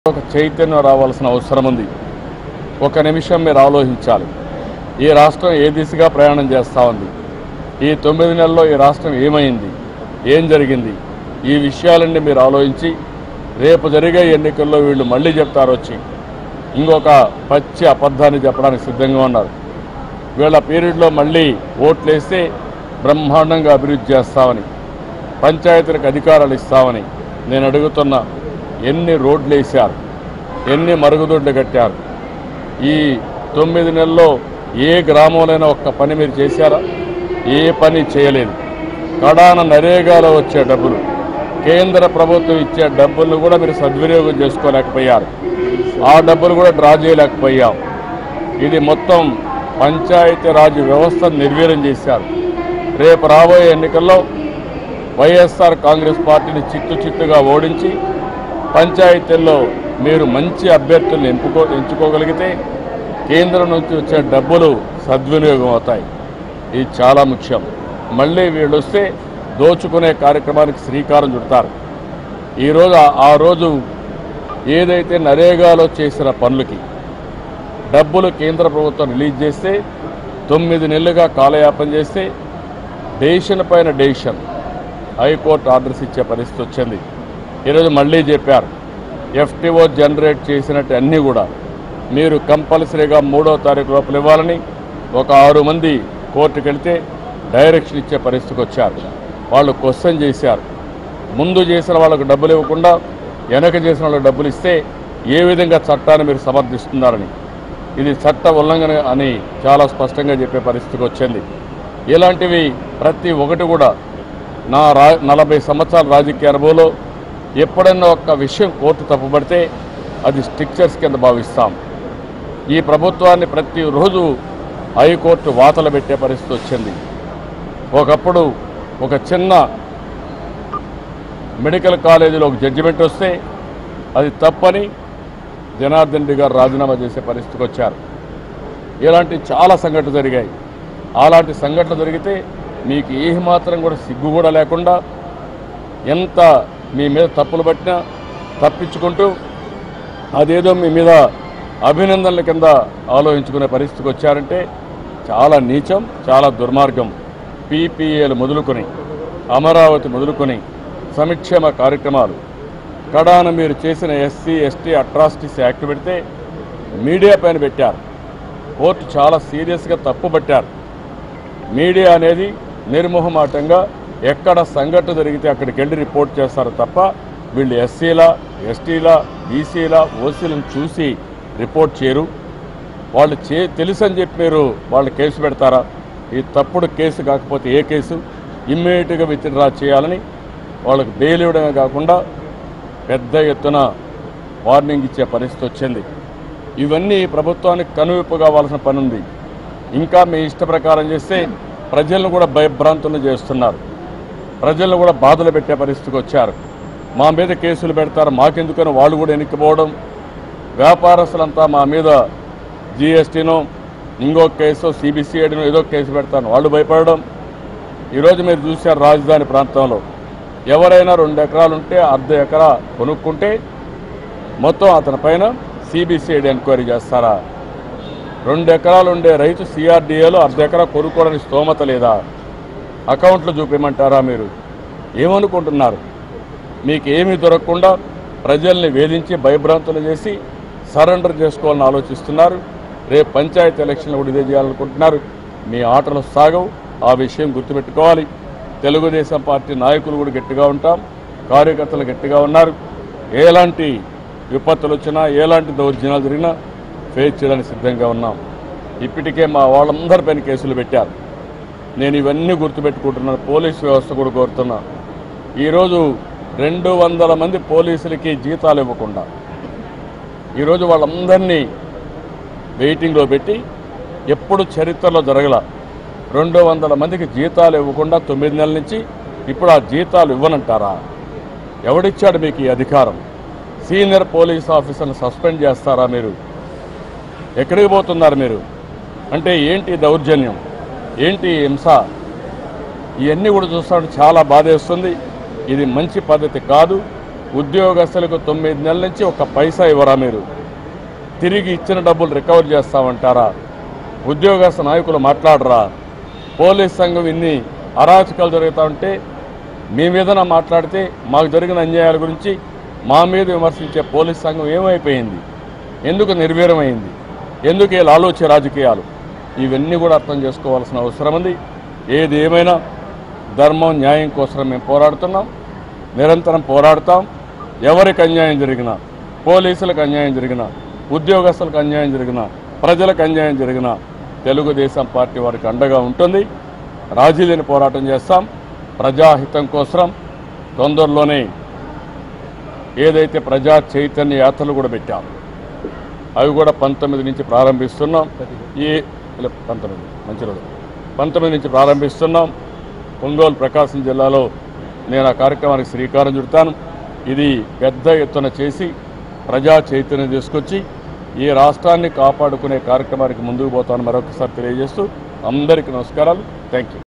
ఒక చైతన్యం రావాల్సిన అవసరం ఉంది ఒక నిమిషం మీరు ఆలోచించాలి ఈ రాష్ట్రం ఏ దిశగా ప్రయాణం చేస్తూ ఉంది ఈ తొమ్మిది నెలల్లో ఈ రాష్ట్రం ఏమైంది ఏం జరిగింది ఈ విషయాలన్నీ మీరు ఆలోచించి రేపు జరిగే ఎన్నికల్లో వీళ్ళు మళ్ళీ చెప్తారు వచ్చి ఇంకొక పచ్చి అబద్ధాన్ని చెప్పడానికి సిద్ధంగా ఉన్నారు వీళ్ళ పీరియడ్లో మళ్ళీ ఓట్లేస్తే బ్రహ్మాండంగా అభివృద్ధి చేస్తామని పంచాయతీలకు అధికారాలు ఇస్తామని నేను అడుగుతున్నా ఎన్ని రోడ్లు వేశారు ఎన్ని మరుగుదొడ్లు కట్టారు ఈ తొమ్మిది నెలల్లో ఏ గ్రామంలోనైనా ఒక్క పని మీరు చేశారా ఏ పని చేయలేదు కడాన నరేగాలో వచ్చే డబ్బులు కేంద్ర ప్రభుత్వం ఇచ్చే డబ్బులను కూడా మీరు సద్వినియోగం చేసుకోలేకపోయారు ఆ డబ్బులు కూడా డ్రా చేయలేకపోయాం ఇది మొత్తం పంచాయతీరాజ్ వ్యవస్థను నిర్వీర్యం చేశారు రేపు రాబోయే ఎన్నికల్లో వైఎస్ఆర్ కాంగ్రెస్ పార్టీని చిత్తు చిత్తుగా ఓడించి పంచాయతీల్లో మీరు మంచి అభ్యర్థులను ఎంపుకో ఎంచుకోగలిగితే కేంద్రం నుంచి వచ్చే డబ్బులు సద్వినియోగం అవుతాయి ఇది చాలా ముఖ్యం మళ్ళీ వీళ్ళు వస్తే దోచుకునే కార్యక్రమానికి శ్రీకారం చుడతారు ఈరోజు ఆ- ఆ రోజు ఏదైతే నరేగాలో చేసిన పనులకి డబ్బులు కేంద్ర ప్రభుత్వం రిలీజ్ చేస్తే తొమ్మిది నెలలుగా కాలయాపన చేస్తే డెసిషన్ పైన డెసిషన్ హైకోర్టు ఆర్డర్స్ ఇచ్చే పరిస్థితి వచ్చింది ఈరోజు మళ్ళీ చెప్పారు ఎఫ్టీఓ జనరేట్ చేసినట్టు అన్నీ కూడా మీరు కంపల్సరీగా మూడో తారీఖు లోపల ఇవ్వాలని ఒక ఆరు మంది కోర్టుకు వెళ్తే డైరెక్షన్ ఇచ్చే పరిస్థితికి వచ్చారు వాళ్ళు క్వశ్చన్ చేశారు ముందు చేసిన వాళ్ళకు డబ్బులు ఇవ్వకుండా వెనక చేసిన వాళ్ళకి డబ్బులు ఇస్తే ఏ విధంగా చట్టాన్ని మీరు సమర్థిస్తున్నారని ఇది చట్ట ఉల్లంఘన అని చాలా స్పష్టంగా చెప్పే పరిస్థితికి వచ్చింది ఇలాంటివి ప్రతి ఒక్కటి కూడా నా రా నలభై సంవత్సరాల రాజకీయ అనుభవంలో ఎప్పుడన్నా ఒక్క విషయం కోర్టు తప్పుపడితే అది స్టిక్చర్స్ కింద భావిస్తాం ఈ ప్రభుత్వాన్ని ప్రతిరోజు హైకోర్టు వాతలు పెట్టే పరిస్థితి వచ్చింది ఒకప్పుడు ఒక చిన్న మెడికల్ కాలేజీలో ఒక జడ్జిమెంట్ వస్తే అది తప్పని జనార్దన్ రెడ్డి గారు రాజీనామా చేసే పరిస్థితికి వచ్చారు ఇలాంటి చాలా సంఘటనలు జరిగాయి అలాంటి సంఘటనలు జరిగితే మీకు ఏ మాత్రం కూడా సిగ్గు కూడా లేకుండా ఎంత మీ మీద తప్పులు పట్టినా తప్పించుకుంటూ అదేదో మీ మీద అభినందనల కింద ఆలోచించుకునే పరిస్థితికి వచ్చారంటే చాలా నీచం చాలా దుర్మార్గం పీపీఏలు మొదలుకొని అమరావతి మొదలుకొని సంక్షేమ కార్యక్రమాలు కడాన మీరు చేసిన ఎస్సీ ఎస్టీ అట్రాసిటీస్ యాక్ట్ పెడితే మీడియా పైన పెట్టారు కోర్టు చాలా సీరియస్గా తప్పు పట్టారు మీడియా అనేది నిర్మోహమాటంగా ఎక్కడ సంఘటన జరిగితే అక్కడికి వెళ్ళి రిపోర్ట్ చేస్తారు తప్ప వీళ్ళు ఎస్సీల ఎస్టీల బీసీల ఓసీలను చూసి రిపోర్ట్ చేయరు వాళ్ళు చే తెలుసని చెప్పి మీరు వాళ్ళు కేసు పెడతారా ఈ తప్పుడు కేసు కాకపోతే ఏ కేసు ఇమ్మీడియట్గా విత్డ్రా చేయాలని వాళ్ళకి బెయిల్ ఇవ్వడమే కాకుండా పెద్ద ఎత్తున వార్నింగ్ ఇచ్చే పరిస్థితి వచ్చింది ఇవన్నీ ప్రభుత్వానికి కనువిప్పు కావాల్సిన పని ఉంది ఇంకా మీ ఇష్ట ప్రకారం చేస్తే ప్రజలను కూడా భయభ్రాంతులను చేస్తున్నారు ప్రజలను కూడా బాధలు పెట్టే పరిస్థితికి వచ్చారు మా మీద కేసులు పెడతారు మాకెందుకని వాళ్ళు కూడా వెనక్కిపోవడం వ్యాపారస్తులంతా మా మీద జిఎస్టీనో ఇంకో కేసు సిబిసిఐడినో ఏదో కేసు పెడతాను వాళ్ళు భయపడడం ఈరోజు మీరు చూశారు రాజధాని ప్రాంతంలో ఎవరైనా రెండు ఎకరాలు ఉంటే అర్ధ ఎకరా కొనుక్కుంటే మొత్తం అతని పైన సిబిసిఐడి ఎంక్వైరీ చేస్తారా రెండు ఎకరాలు ఉండే రైతు సిఆర్డీఏలో అర్ధ ఎకరా కొనుక్కోవడానికి స్తోమత లేదా అకౌంట్లు చూపించమంటారా మీరు ఏమనుకుంటున్నారు మీకు ఏమీ దొరకకుండా ప్రజల్ని వేధించి భయభ్రాంతులు చేసి సరెండర్ చేసుకోవాలని ఆలోచిస్తున్నారు రేపు పంచాయతీ ఎలక్షన్లు కూడా ఇదే చేయాలనుకుంటున్నారు మీ ఆటలు సాగవు ఆ విషయం గుర్తుపెట్టుకోవాలి తెలుగుదేశం పార్టీ నాయకులు కూడా గట్టిగా ఉంటాం కార్యకర్తలు గట్టిగా ఉన్నారు ఎలాంటి విపత్తులు వచ్చినా ఎలాంటి దౌర్జన్యాలు జరిగినా ఫేస్ చేయడానికి సిద్ధంగా ఉన్నాం ఇప్పటికే మా వాళ్ళందరిపైన కేసులు పెట్టారు నేను ఇవన్నీ గుర్తుపెట్టుకుంటున్నాను పోలీస్ వ్యవస్థ కూడా కోరుతున్నా ఈరోజు రెండు వందల మంది పోలీసులకి జీతాలు ఇవ్వకుండా ఈరోజు వాళ్ళందరినీ వెయిటింగ్లో పెట్టి ఎప్పుడు చరిత్రలో జరగల రెండు వందల మందికి జీతాలు ఇవ్వకుండా తొమ్మిది నెలల నుంచి ఇప్పుడు ఆ జీతాలు ఇవ్వనంటారా ఎవడిచ్చాడు మీకు ఈ అధికారం సీనియర్ పోలీస్ ఆఫీసర్ని సస్పెండ్ చేస్తారా మీరు ఎక్కడికి పోతున్నారు మీరు అంటే ఏంటి దౌర్జన్యం ఏంటి హింస ఇవన్నీ కూడా చూస్తాడు చాలా బాధేస్తుంది ఇది మంచి పద్ధతి కాదు ఉద్యోగస్తులకు తొమ్మిది నెలల నుంచి ఒక పైసా ఇవ్వరా మీరు తిరిగి ఇచ్చిన డబ్బులు రికవర్ చేస్తామంటారా ఉద్యోగస్తు నాయకులు మాట్లాడరా పోలీస్ సంఘం ఇన్ని అరాచకాలు జరుగుతూ ఉంటే మీ మీదన మాట్లాడితే మాకు జరిగిన అన్యాయాల గురించి మా మీద విమర్శించే పోలీస్ సంఘం ఏమైపోయింది ఎందుకు నిర్వీర్యమైంది ఎందుకు ఇలా ఆలోచన రాజకీయాలు ఇవన్నీ కూడా అర్థం చేసుకోవాల్సిన అవసరం ఉంది ఏది ఏమైనా ధర్మం న్యాయం కోసం మేము పోరాడుతున్నాం నిరంతరం పోరాడతాం ఎవరికి అన్యాయం జరిగినా పోలీసులకు అన్యాయం జరిగినా ఉద్యోగస్తులకు అన్యాయం జరిగినా ప్రజలకు అన్యాయం జరిగినా తెలుగుదేశం పార్టీ వారికి అండగా ఉంటుంది రాజీ లేని పోరాటం చేస్తాం ప్రజాహితం కోసం తొందరలోనే ఏదైతే ప్రజా చైతన్య యాత్రలు కూడా పెట్టాం అవి కూడా పంతొమ్మిది నుంచి ప్రారంభిస్తున్నాం ఈ ఇలా పంతొమ్మిది మంచి రోజు పంతొమ్మిది నుంచి ప్రారంభిస్తున్నాం ఒంగోలు ప్రకాశం జిల్లాలో నేను ఆ కార్యక్రమానికి శ్రీకారం చుడతాను ఇది పెద్ద ఎత్తున చేసి ప్రజా చైతన్యం తీసుకొచ్చి ఈ రాష్ట్రాన్ని కాపాడుకునే కార్యక్రమానికి ముందుకు పోతాను మరొకసారి తెలియజేస్తూ అందరికీ నమస్కారాలు థ్యాంక్ యూ